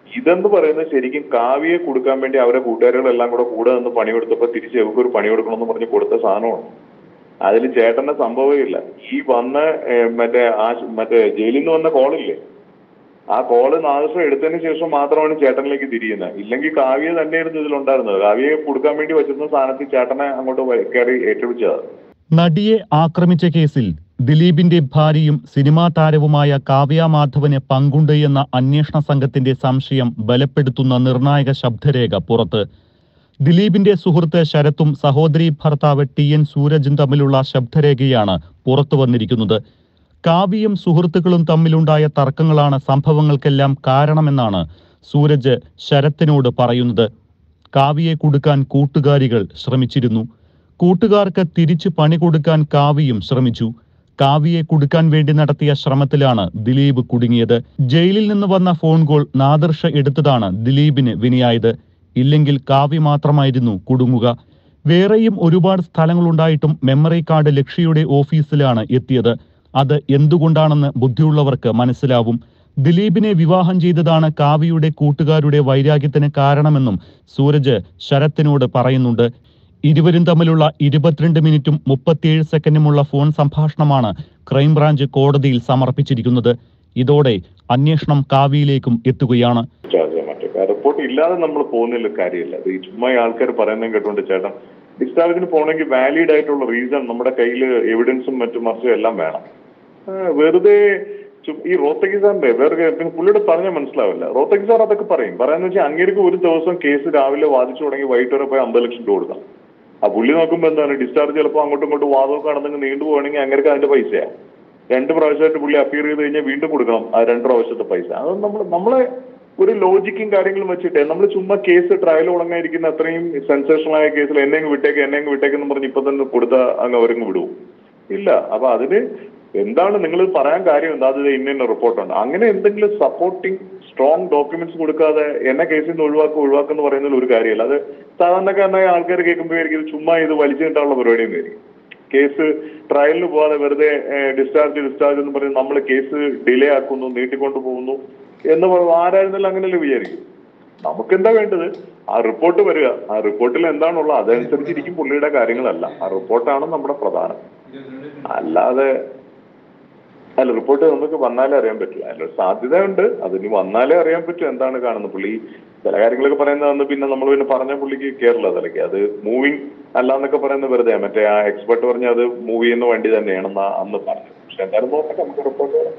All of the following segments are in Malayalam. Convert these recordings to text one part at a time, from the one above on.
ഇതെന്ന് പറയുന്നത് ശരിക്കും കാവ്യയെ കൊടുക്കാൻ വേണ്ടി അവരെ കൂട്ടുകാരികളെല്ലാം കൂടെ കൂടെ നിന്ന് പണിയെടുത്തപ്പോ തിരിച്ച് ഇവർക്ക് ഒരു പണി കൊടുക്കണമെന്ന് പറഞ്ഞ് കൊടുത്ത സാധനമാണ് അതിൽ ചേട്ടന്റെ സംഭവമേ ഇല്ല ഈ വന്ന ഏഹ്, മറ്റേ ആ മറ്റേ ജയിലിൽ നിന്ന് വന്ന കോളില്ലേ ആ കോള് നാദൃശം എടുത്തതിന് ശേഷം മാത്രമാണ് ചേട്ടനിലേക്ക് തിരിയുന്നത് ഇല്ലെങ്കിൽ കാവ്യ തന്നെയായിരുന്നു ഇതിലുണ്ടായിരുന്നത് കാവ്യയെ കൊടുക്കാൻ വേണ്ടി വെച്ചിരുന്ന സ്ഥാനത്ത് ചേട്ടനെ അങ്ങോട്ട് വ- കയറി ഏറ്റെടുച്ചതാണ് നടിയെ ആക്രമിച്ച കേസിൽ ദിലീപിന്റെ ഭാര്യയും സിനിമാ താരവുമായ കാവ്യ മാധവന് പങ്കുണ്ട് എന്ന അന്വേഷണ സംഘത്തിന്റെ സംശയം ബലപ്പെടുത്തുന്ന നിർണായക ശബ്ദരേഖ പുറത്ത് ദിലീപിന്റെ സുഹൃത്ത് ശരത്തും സഹോദരി ഭർത്താവ് ടി എൻ സൂരജും തമ്മിലുള്ള ശബ്ദരേഖയാണ് പുറത്തു വന്നിരിക്കുന്നത് കാവ്യയും സുഹൃത്തുക്കളും തമ്മിലുണ്ടായ തർക്കങ്ങളാണ് സംഭവങ്ങൾക്കെല്ലാം കാരണമെന്നാണ് സൂരജ് ശരത്തിനോട് പറയുന്നത് കാവ്യയെ കൊടുക്കാൻ കൂട്ടുകാരികൾ ശ്രമിച്ചിരുന്നു കൂട്ടുകാർക്ക് തിരിച്ചു പണി കൊടുക്കാൻ കാവ്യയും ശ്രമിച്ചു കാവ്യയെ കൊടുക്കാൻ വേണ്ടി നടത്തിയ ശ്രമത്തിലാണ് ദിലീപ് കുടുങ്ങിയത് ജയിലിൽ നിന്ന് വന്ന ഫോൺ കോൾ നാദർഷ എടുത്തതാണ് ദിലീപിന് വിനയായത് ഇല്ലെങ്കിൽ കാവ്യ മാത്രമായിരുന്നു കുടുങ്ങുക വേറെയും ഒരുപാട് സ്ഥലങ്ങളുണ്ടായിട്ടും മെമ്മറി കാർഡ് ലക്ഷ്യയുടെ ഓഫീസിലാണ് എത്തിയത് അത് എന്തുകൊണ്ടാണെന്ന് ബുദ്ധിയുള്ളവർക്ക് മനസ്സിലാവും ദിലീപിനെ വിവാഹം ചെയ്തതാണ് കാവ്യയുടെ കൂട്ടുകാരുടെ വൈരാഗ്യത്തിന് കാരണമെന്നും സൂരജ് ശരത്തിനോട് പറയുന്നുണ്ട് ഇരുവരും തമ്മിലുള്ള ഇരുപത്തിരണ്ട് മിനിറ്റും മുപ്പത്തിയേഴ് സെക്കൻഡുമുള്ള ഫോൺ സംഭാഷണമാണ് ക്രൈംബ്രാഞ്ച് കോടതിയിൽ സമർപ്പിച്ചിരിക്കുന്നത് ഇതോടെ അന്വേഷണം കാവ്യയിലേക്കും എത്തുകയാണ് ഡിസ്ചാർജ് മറ്റേ റിപ്പോർട്ട് ഇല്ലാതെ നമ്മൾ പോകുന്നില്ല കാര്യമില്ല അത് ഈ ചുമ്മാ ഈ ആൾക്കാർ പറയുന്നത് കേട്ടോണ്ട് ചേട്ടൻ ഡിസ്ചാർജിന് പോകണമെങ്കിൽ വാലിഡ് ആയിട്ടുള്ള റീസൺ നമ്മുടെ കയ്യിൽ എവിഡൻസും മറ്റും മറിച്ചും എല്ലാം വേണം ആ, വെറുതെ ചു- ഈ റോത്തഗി സാറിന്റെ വേറെ കാര്യം പുള്ളിയോട് പറഞ്ഞാൽ മനസ്സിലാവില്ല റോത്തഗി സാർ അതൊക്കെ പറയും പറയാന്ന് വെച്ചാൽ അങ്ങേർക്ക് ഒരു ദിവസം കേസ് രാവിലെ വാദിച്ചു തുടങ്ങി വൈകിട്ട് വരെ പോയി അമ്പത് ലക്ഷം രൂപ കൊടുക്കാം ആ പുള്ളി നോക്കുമ്പോൾ എന്താണ് ഡിസ്ചാർജ് ചിലപ്പോൾ അങ്ങോട്ടും ഇങ്ങോട്ടും വാദമൊക്കെ നടന്നെങ്കിൽ നീണ്ടു പോകണമെങ്കിൽ അങ്ങേർക്ക് അതിന്റെ പൈസയാണ് രണ്ട് പ്രാവശ്യമായിട്ട് പുള്ളി അപ്പീർ ചെയ്ത് കഴിഞ്ഞാൽ വീണ്ടും കൊടുക്കണം ആ രണ്ട് പ്രാവശ്യത്തെ പൈസ അത് നമ്മൾ നമ്മളെ ഒരു ലോജിക്കും കാര്യങ്ങളും വെച്ചിട്ട് നമ്മൾ ചുമ്മാ കേസ് ട്രയൽ തുടങ്ങാതിരിക്കുന്ന അത്രയും സെൻസേഷണൽ ആയ കേസിൽ എന്നെ അങ്ങ് വിട്ടേക്ക് എന്നെ അങ്ങ് വിട്ടേക്കെന്ന് പറഞ്ഞ് ഇപ്പൊ തന്നെ കൊടുത്ത അങ്ങ് അവരങ്ങ് വിടുവും ഇല്ല അപ്പൊ അതിന് എന്താണ് നിങ്ങൾ പറയാൻ കാര്യം എന്താ അത് ഇന്ന ഇന്ന റിപ്പോർട്ടുണ്ട് അങ്ങനെ എന്തെങ്കിലും സപ്പോർട്ടിങ് സ്ട്രോങ് ഡോക്യുമെന്റ്സ് കൊടുക്കാതെ എന്നെ കേസിൽ നിന്ന് ഒഴിവാക്കുക ഒഴിവാക്കുന്ന പറയുന്നതിൽ ഒരു കാര്യമില്ല അത് സാധാരണക്കാരനായ ആൾക്കാർ കേൾക്കുമ്പോഴായിരിക്കും ഇത് ചുമ്മാ ഇത് വലിച്ചു കിട്ടാനുള്ള പരിപാടിയും ആയിരിക്കും കേസ് ട്രയലിന് പോവാതെ വെറുതെ ഡിസ്ചാർജ് ഡിസ്ചാർജ് എന്ന് പറഞ്ഞ് നമ്മൾ കേസ് ഡിലേ ആക്കുന്നു നീട്ടിക്കൊണ്ടു പോകുന്നു എന്ന് പറയുമ്പോൾ ആരായിരുന്നാലും അങ്ങനെയല്ലേ വിചാരിക്കും നമുക്ക് എന്താ വേണ്ടത് ആ റിപ്പോർട്ട് വരിക ആ റിപ്പോർട്ടിൽ എന്താണുള്ളത് അതനുസരിച്ചിരിക്കും പുള്ളിയുടെ കാര്യങ്ങളല്ല ആ റിപ്പോർട്ടാണ് നമ്മുടെ പ്രധാനം അല്ലാതെ അല്ല റിപ്പോർട്ട് നമുക്ക് വന്നാലേ അറിയാൻ പറ്റില്ല അതിൽ സാധ്യതയുണ്ട് അതിന് വന്നാലേ അറിയാൻ പറ്റും എന്താണ് കാണുന്നത് പുള്ളി ചില കാര്യങ്ങളൊക്കെ പറയുന്നതെന്ന് പിന്നെ നമ്മൾ പിന്നെ പറഞ്ഞ പുള്ളിക്ക് കേറില്ല അതിലേക്ക് അത് മൂവിങ് അല്ല എന്നൊക്കെ പറയുന്നത് വെറുതെ മറ്റേ ആ എക്സ്പെർട്ട് പറഞ്ഞ അത് മൂവ് ചെയ്യുന്ന വണ്ടി തന്നെയാണെന്ന് അന്ന് പറഞ്ഞു പക്ഷെ എന്തായാലും നോക്കട്ടെ നമുക്ക് റിപ്പോർട്ട് വരാം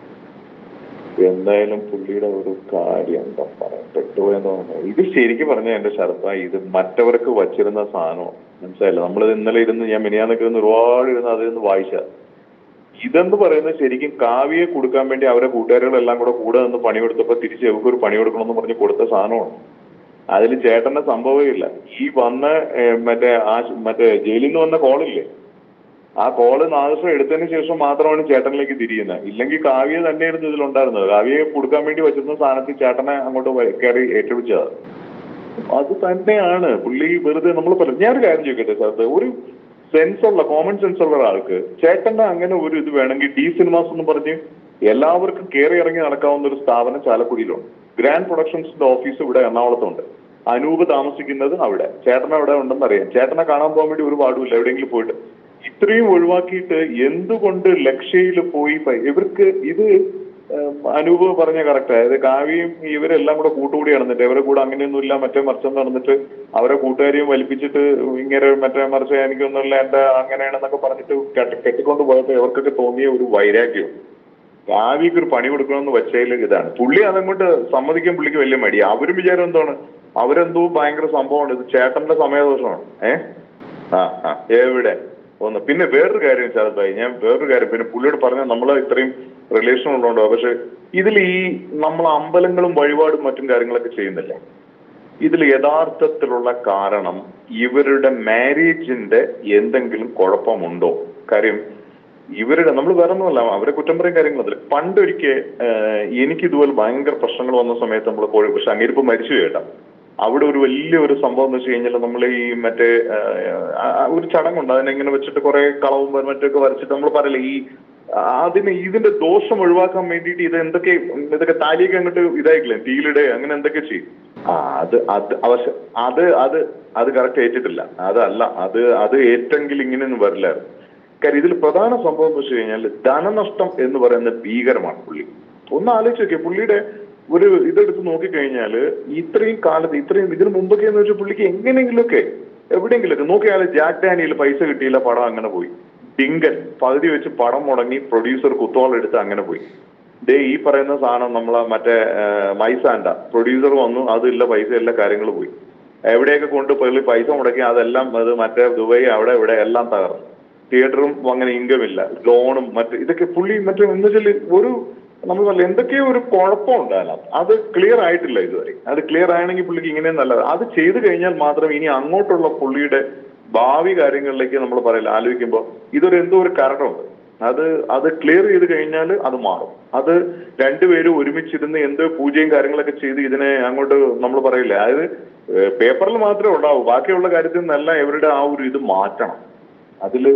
എന്തായാലും പുള്ളിയുടെ ഒരു കാര്യം എന്താ പറയാ പെട്ടുപോയെന്ന് പറഞ്ഞു ഇത് ശരിക്കും പറഞ്ഞ എന്റെ ശരത്ത ഇത് മറ്റവർക്ക് വച്ചിരുന്ന സാധനമാണ് മനസ്സിലായില്ല നമ്മൾ ഇന്നലെ ഇരുന്ന് ഞാൻ മിനിയാന്നൊക്കെ ഇരുന്ന് ഒരുപാട് ഇരുന്ന് അതിൽ നിന്ന് വായിച്ച ഇതെന്ന് പറയുന്നത് ശരിക്കും കാവ്യയെ കൊടുക്കാൻ വേണ്ടി അവരെ കൂട്ടുകാരികളെല്ലാം കൂടെ കൂടെ നിന്ന് പണിയെടുത്തപ്പോ തിരിച്ച് ഇവർക്ക് ഒരു പണി കൊടുക്കണമെന്ന് പറഞ്ഞ് കൊടുത്ത സാധനമാണ് അതിൽ ചേട്ടന്റെ സംഭവമേ ഇല്ല ഈ വന്ന ഏഹ്, മറ്റേ ആ മറ്റേ ജയിലിൽ നിന്ന് വന്ന കോളില്ലേ ആ കോള് നാദൃശം എടുത്തതിന് ശേഷം മാത്രമാണ് ചേട്ടനിലേക്ക് തിരിയുന്നത് ഇല്ലെങ്കിൽ കാവ്യ തന്നെയായിരുന്നു ഇതിലുണ്ടായിരുന്നത് കാവ്യയെ കൊടുക്കാൻ വേണ്ടി വെച്ചിരുന്ന സ്ഥാനത്ത് ചേട്ടനെ അങ്ങോട്ട് വ- കയറി ഏറ്റെടുച്ചത് അത് തന്നെയാണ് പുള്ളി വെറുതെ നമ്മൾ പറയും ഞാനൊരു കാര്യം ചോദിക്കട്ടെ സാർ ഒരു സെൻസ് ഉള്ള കോമൺ സെൻസ് ഉള്ള ഒരാൾക്ക് ചേട്ടന്റെ അങ്ങനെ ഒരു ഇത് വേണമെങ്കിൽ ഡി സിനിമാസ് എന്ന് പറഞ്ഞ് എല്ലാവർക്കും കയറി ഇറങ്ങി നടക്കാവുന്ന ഒരു സ്ഥാപനം ചാലക്കുടിയിലുണ്ട് ഗ്രാൻഡ് പ്രൊഡക്ഷൻസിന്റെ ഓഫീസ് ഇവിടെ എറണാകുളത്തുണ്ട് അനൂപ് താമസിക്കുന്നത് അവിടെ ചേട്ടൻ അവിടെ ഉണ്ടെന്ന് അറിയാം ചേട്ടനെ കാണാൻ പോകാൻ വേണ്ടി ഒരു പാടുമില്ല എവിടെയെങ്കിലും പോയിട്ട് ഇത്രയും ഒഴിവാക്കിയിട്ട് എന്തുകൊണ്ട് ലക്ഷ്യയിൽ പോയി പ- ഇവർക്ക് ഇത് ഏഹ്, അനൂപ് പറഞ്ഞ കറക്റ്റ് അതായത് കാവ്യയും ഇവരെല്ലാം കൂടെ കൂട്ടുകൂടി നടന്നിട്ട് ഇവരെ കൂടെ അങ്ങനെയൊന്നും ഇല്ല മറ്റേ മറിച്ചം നടന്നിട്ട് അവരെ കൂട്ടുകാരെയും വലിപ്പിച്ചിട്ട് ഇങ്ങനെ മറ്റേ മറിച്ച് എനിക്കൊന്നുമില്ല എന്റെ അങ്ങനെയാണെന്നൊക്കെ പറഞ്ഞിട്ട് കെട്ടി- കെട്ടിക്കൊണ്ട് പോയപ്പോ ഇവർക്കൊക്കെ തോന്നിയ ഒരു വൈരാഗ്യം കാവ്യക്ക് ഒരു പണി കൊടുക്കണമെന്ന് വെച്ചതിൽ ഇതാണ് പുള്ളി അതങ്ങോട്ട് സമ്മതിക്കാൻ പുള്ളിക്ക് വലിയ മടി അവരും വിചാരം എന്താണ് അവരെന്തോ ഭയങ്കര സംഭവമാണ് ഇത് ചേട്ടന്റെ സമയദോഷമാണ് ഏ ആ ആ എവിടെ ഒന്ന് പിന്നെ വേറൊരു കാര്യം ശരത്തായി ഞാൻ വേറൊരു കാര്യം പിന്നെ പുള്ളിയോട് പറഞ്ഞ നമ്മൾ ഇത്രയും റിലേഷൻ ഉള്ളതുകൊണ്ടോ പക്ഷെ ഇതിൽ ഈ നമ്മൾ അമ്പലങ്ങളും വഴിപാടും മറ്റും കാര്യങ്ങളൊക്കെ ചെയ്യുന്നില്ലേ ഇതിൽ യഥാർത്ഥത്തിലുള്ള കാരണം ഇവരുടെ മാരേജിന്റെ എന്തെങ്കിലും കുഴപ്പമുണ്ടോ കാര്യം ഇവരുടെ നമ്മൾ വേറെ ഒന്നുമല്ല അവരെ കുറ്റം പറയും കാര്യങ്ങളതിൽ പണ്ടൊരിക്കൽ എനിക്ക് ഇതുപോലെ ഭയങ്കര പ്രശ്നങ്ങൾ വന്ന സമയത്ത് നമ്മൾ കോഴി പക്ഷെ അങ്ങേരിപ്പോ മരിച്ചു കേട്ടാ അവിടെ ഒരു വലിയ ഒരു സംഭവം എന്ന് വെച്ച് കഴിഞ്ഞാൽ നമ്മൾ ഈ മറ്റേ ആ, ആ, ഒരു ചടങ്ങുണ്ട് അതിനെ ഇങ്ങനെ വെച്ചിട്ട് കുറെ കളവും മറ്റൊക്കെ വരച്ചിട്ട് നമ്മൾ പറയില്ല ഈ അതിന് ഇതിന്റെ ദോഷം ഒഴിവാക്കാൻ വേണ്ടിയിട്ട് ഇത് എന്തൊക്കെ ഇതൊക്കെ താലിയൊക്കെ അങ്ങോട്ട് ഇതായിട്ടില്ലേ തീയിലിടെ അങ്ങനെ എന്തൊക്കെ ചെയ്യും ആ അത് അത് അവശ അത് അത് അത് കറക്റ്റ് ഏറ്റിട്ടില്ല അതല്ല അത് അത് ഏറ്റെങ്കിൽ ഇങ്ങനെയൊന്നും വരില്ലായിരുന്നു കാര്യം ഇതിൽ പ്രധാന സംഭവം എന്ന് വെച്ച് കഴിഞ്ഞാൽ ധനനഷ്ടം എന്ന് പറയുന്നത് ഭീകരമാണ് പുള്ളി ഒന്ന് ആലോചിച്ച് നോക്കിയേ പുള്ളിയുടെ ഒരു ഇതെടുത്ത് നോക്കിക്കഴിഞ്ഞാൽ ഇത്രയും കാലത്ത് ഇത്രയും ഇതിന് മുമ്പൊക്കെ എന്ന് വെച്ചാൽ പുള്ളിക്ക് എങ്ങനെയെങ്കിലുമൊക്കെ എവിടെയെങ്കിലുമൊക്കെ നോക്കിയാൽ ജാക്ക് ഡാനിയിൽ പൈസ കിട്ടിയില്ല പടം അങ്ങനെ പോയി ഡിങ്കൻ പകുതി വെച്ച് പടം മുടങ്ങി പ്രൊഡ്യൂസർ കുത്തോളെടുത്ത് അങ്ങനെ പോയി ദേ ഈ പറയുന്ന സാധനം നമ്മളെ മറ്റേ മൈസാൻഡ പ്രൊഡ്യൂസർ വന്നു അതില്ല പൈസ എല്ലാ കാര്യങ്ങൾ പോയി എവിടെയൊക്കെ കൊണ്ട് പുള്ളി പൈസ മുടക്കി അതെല്ലാം അത് മറ്റേ ദുബൈ അവിടെ ഇവിടെ എല്ലാം തകർന്നു തിയേറ്ററും അങ്ങനെ ഇൻകം ഇല്ല ലോണും മറ്റേ ഇതൊക്കെ പുള്ളി മറ്റേ എന്ന് വെച്ചാൽ ഒരു നമ്മൾ പറയില്ല എന്തൊക്കെയോ ഒരു കുഴപ്പമുണ്ട് അതിനകത്ത് അത് ക്ലിയർ ആയിട്ടില്ല ഇതുവരെ അത് ക്ലിയർ ആണെങ്കിൽ പുള്ളിക്ക് ഇങ്ങനെ നല്ലത് അത് ചെയ്തു കഴിഞ്ഞാൽ മാത്രം ഇനി അങ്ങോട്ടുള്ള പുള്ളിയുടെ ഭാവി കാര്യങ്ങളിലേക്ക് നമ്മൾ പറയില്ല ആലോചിക്കുമ്പോൾ ഇതൊരു എന്തോ ഒരു കാരണമുണ്ട് അത് അത് ക്ലിയർ ചെയ്ത് കഴിഞ്ഞാൽ അത് മാറും അത് രണ്ടുപേരും ഒരുമിച്ചിരുന്ന് എന്തോ പൂജയും കാര്യങ്ങളൊക്കെ ചെയ്ത് ഇതിനെ അങ്ങോട്ട് നമ്മൾ പറയില്ല അതായത് പേപ്പറിൽ മാത്രമേ ഉണ്ടാവൂ ബാക്കിയുള്ള കാര്യത്തിൽ നിന്നല്ല ഇവരുടെ ആ ഒരു ഇത് മാറ്റണം അതില്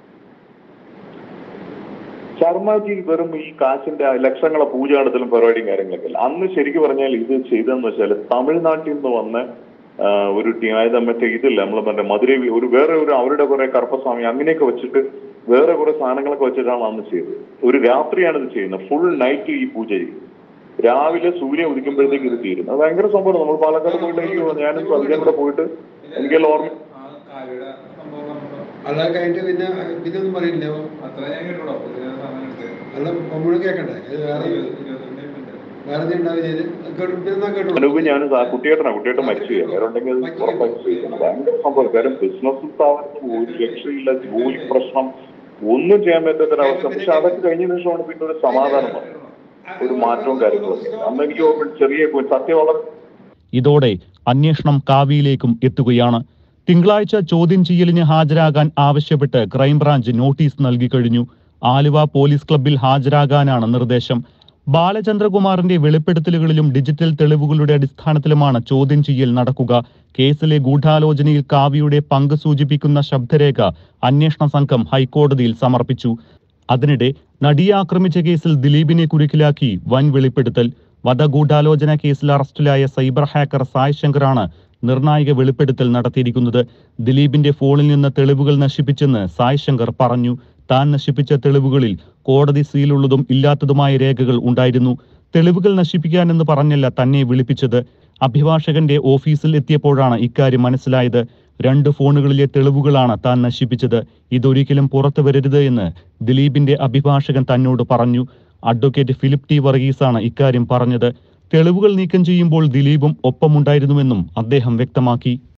ശർമ്മജി വെറും ഈ കാശിന്റെ ആ ലക്ഷങ്ങളെ പൂജ നടത്തലും പരിപാടിയും കാര്യങ്ങളൊക്കെ അല്ല അന്ന് ശരിക്കും പറഞ്ഞാൽ ഇത് ചെയ്തതെന്ന് വെച്ചാൽ തമിഴ്നാട്ടിൽ നിന്ന് വന്ന ആ, ഒരു ടീം അതായത് മറ്റേ ഇതില്ല നമ്മൾ മറ്റേ മധുര ഒരു വേറെ ഒരു അവരുടെ കുറെ കറുപ്പസ്വാമി അങ്ങനെയൊക്കെ വെച്ചിട്ട് വേറെ കുറെ സാധനങ്ങളൊക്കെ വെച്ചിട്ടാണ് അന്ന് ചെയ്തത് ഒരു രാത്രിയാണ് ഇത് ചെയ്യുന്നത് ഫുൾ നൈറ്റ് ഈ പൂജ ചെയ്യും രാവിലെ സൂര്യൻ ഉദിക്കുമ്പോഴത്തേക്ക് ഇത് തീരും അത് ഭയങ്കര സംഭവമാണ് നമ്മൾ പാലക്കാട് പോയിട്ട് എനിക്ക് ഞാനും സൗകര്യം കൂടെ പോയിട്ട് എനിക്കെല്ലാം ഓർമ്മ ആ കാവ്യയുടെ സംഭവം പറഞ്ഞപ്പോ അതൊക്കെ കഴിഞ്ഞിട്ട് പിന്നെ പിന്നെ ഒന്നും പറയില്ല അത്ര ഞാൻ കേട്ടോ പുതിയ സമയം എടുത്ത് അല്ല ഒന്നുകൂടെ കേൾക്കണ്ടേ ഇത് വേറെ ഇരുപത്തിരണ്ട് ഉണ്ട് വേറെ എന്തെങ്കിലും ഉണ്ടാവില്ല ഇത് കേട്ടു പിന്നെ എന്നാ കേട്ടു അനൂപ് ഞാൻ കുട്ടിയേട്ടനാ കുട്ടിയേട്ടൻ മരിച്ചു പോയി വേറെ ഉണ്ടെങ്കിൽ അത് ഉറപ്പായിട്ട് ചോദിക്കണം ഭയങ്കര സംഭവം കാര്യം ബിസിനസ് സ്ഥാപനത്തിന് ഒരു രക്ഷയില്ല ജോലി പ്രശ്നം ഒന്നും ചെയ്യാൻ പറ്റാത്തൊരവസ്ഥ പക്ഷെ അതൊക്കെ കഴിഞ്ഞ നിമിഷമാണ് പിന്നെ ഒരു സമാധാനം വന്നത് ഒരു മാറ്റവും കാര്യങ്ങളും അന്ന് എനിക്ക് ഓർമ്മ ചെറിയ കു- സത്യം വളരെ ഇതോടെ അന്വേഷണം കാവിയിലേക്കും എത്തുകയാണ് തിങ്കളാഴ്ച ചോദ്യം ചെയ്യലിന് ഹാജരാകാൻ ആവശ്യപ്പെട്ട് ക്രൈംബ്രാഞ്ച് നോട്ടീസ് നൽകിക്കഴിഞ്ഞു ആലുവ പോലീസ് ക്ലബ്ബിൽ ഹാജരാകാനാണ് നിർദ്ദേശം ബാലചന്ദ്രകുമാറിന്റെ വെളിപ്പെടുത്തലുകളിലും ഡിജിറ്റൽ തെളിവുകളുടെ അടിസ്ഥാനത്തിലുമാണ് ചോദ്യം ചെയ്യൽ നടക്കുക കേസിലെ ഗൂഢാലോചനയിൽ കാവ്യയുടെ പങ്ക് സൂചിപ്പിക്കുന്ന ശബ്ദരേഖ അന്വേഷണ സംഘം ഹൈക്കോടതിയിൽ സമർപ്പിച്ചു അതിനിടെ നടിയെ ആക്രമിച്ച കേസിൽ ദിലീപിനെ കുരുക്കിലാക്കി വൻ വെളിപ്പെടുത്തൽ വധഗൂഢാലോചന കേസിൽ അറസ്റ്റിലായ സൈബർ ഹാക്കർ സായ് ശങ്കറാണ് നിർണായക വെളിപ്പെടുത്തൽ നടത്തിയിരിക്കുന്നത് ദിലീപിന്റെ ഫോണിൽ നിന്ന് തെളിവുകൾ നശിപ്പിച്ചെന്ന് സായ് ശങ്കർ പറഞ്ഞു താൻ നശിപ്പിച്ച തെളിവുകളിൽ കോടതി സീലുള്ളതും ഇല്ലാത്തതുമായ രേഖകൾ ഉണ്ടായിരുന്നു തെളിവുകൾ നശിപ്പിക്കാനെന്ന് പറഞ്ഞല്ല തന്നെ വിളിപ്പിച്ചത് അഭിഭാഷകന്റെ ഓഫീസിൽ എത്തിയപ്പോഴാണ് ഇക്കാര്യം മനസ്സിലായത് രണ്ട് ഫോണുകളിലെ തെളിവുകളാണ് താൻ നശിപ്പിച്ചത് ഇതൊരിക്കലും പുറത്തു വരരുത് എന്ന് ദിലീപിന്റെ അഭിഭാഷകൻ തന്നോട് പറഞ്ഞു അഡ്വക്കേറ്റ് ഫിലിപ്പ് ടി വർഗീസാണ് ഇക്കാര്യം പറഞ്ഞത് തെളിവുകൾ നീക്കം ചെയ്യുമ്പോൾ ദിലീപും ഒപ്പമുണ്ടായിരുന്നുവെന്നും അദ്ദേഹം വ്യക്തമാക്കി